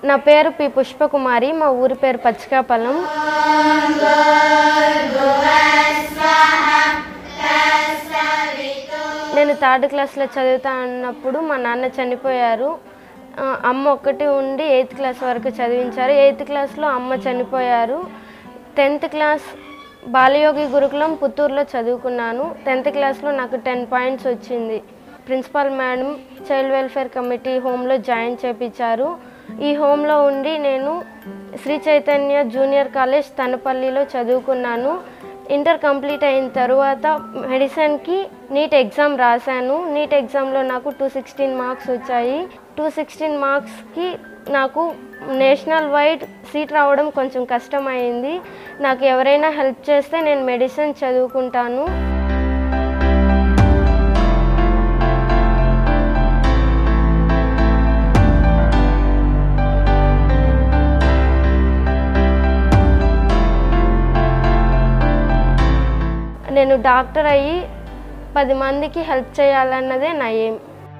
నా పేరు పి పుష్పకుమారి మా ఊరి పేరు పచ్చికాపల్లం నేను థర్డ్ క్లాస్లో చదువుతా అన్నప్పుడు మా నాన్న చనిపోయారు ఆ, అమ్మ ఒక్కటి ఉండి ఎయిత్ క్లాస్ వరకు చదివించారు ఎయిత్ క్లాస్లో అమ్మ చనిపోయారు టెన్త్ క్లాస్ బాలయోగి గురుకులం పుత్తూరులో చదువుకున్నాను టెన్త్ క్లాస్లో నాకు టెన్ పాయింట్స్ వచ్చింది principal madam child welfare committee హోమ్లో జాయిన్ చేపించారు ఈ హోమ్లో ఉండి నేను శ్రీ చైతన్య జూనియర్ కాలేజ్ తనపల్లిలో చదువుకున్నాను ఇంటర్ కంప్లీట్ అయిన తర్వాత మెడిసిన్కి నీట్ ఎగ్జామ్ రాశాను నీట్ ఎగ్జామ్లో నాకు టూ సిక్స్టీన్ మార్క్స్ వచ్చాయి టూ సిక్స్టీన్ మార్క్స్కి నాకు నేషనల్ వైడ్ సీట్ రావడం కొంచెం కష్టమైంది నాకు ఎవరైనా హెల్ప్ చేస్తే నేను మెడిసిన్ చదువుకుంటాను నేను డాక్టర్ అయ్యి పది మందికి హెల్ప్ చేయాలన్నదే నా ఎయిమ్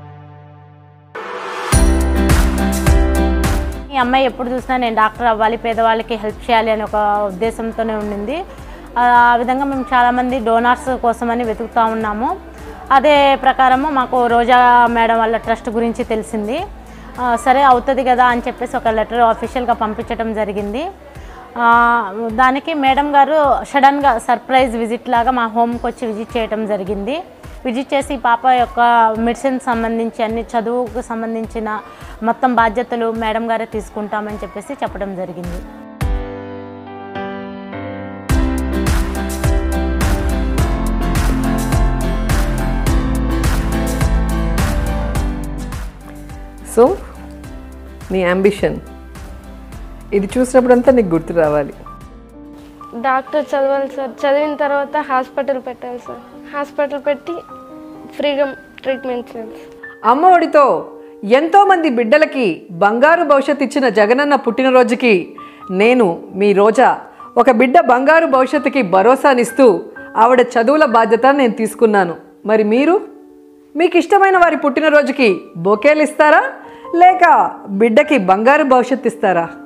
ఈ అమ్మాయి ఎప్పుడు చూసినా నేను డాక్టర్ అవ్వాలి పేదవాళ్ళకి హెల్ప్ చేయాలి అని ఒక ఉద్దేశంతోనే ఉండింది ఆ ఆ విధంగా మేము చాలామంది డోనార్స్ కోసమని వెతుకుతూ ఉన్నాము అదే ప్రకారము మాకు రోజా మేడం వాళ్ళ ట్రస్ట్ గురించి తెలిసింది ఆ, సరే అవుతుంది కదా అని చెప్పేసి ఒక లెటర్ ఆఫీషియల్గా పంపించడం జరిగింది ఆ, దానికి మేడం గారు సడన్గా సర్ప్రైజ్ విజిట్ లాగా మా హోమ్కి వచ్చి విజిట్ చేయడం జరిగింది విజిట్ చేసి ఈ పాప యొక్క మెడిసిన్ సంబంధించి అన్ని చదువుకు సంబంధించిన మొత్తం బాధ్యతలు మేడం గారే తీసుకుంటామని చెప్పేసి చెప్పడం జరిగింది సో నీ అంబిషన్ ఇది చూసినప్పుడంతా నీకు గుర్తు రావాలి డాక్టర్ చదవాలి సార్ చదివిన తర్వాత హాస్పిటల్ పెట్టాలి సార్ హాస్పిటల్ పెట్టి ఫ్రీగా ట్రీట్మెంట్ చేయాలి సార్. అమ్మ ఒడితో ఎంతోమంది బిడ్డలకి బంగారు భవిష్యత్తు ఇచ్చిన జగనన్న పుట్టినరోజుకి నేను మీ రోజా ఒక బిడ్డ బంగారు భవిష్యత్తుకి భరోసానిస్తూ ఆవిడ చదువుల బాధ్యత నేను తీసుకున్నాను మరి మీరు మీకు ఇష్టమైన వారి పుట్టినరోజుకి బొకేలు ఇస్తారా లేక బిడ్డకి బంగారు భవిష్యత్తు ఇస్తారా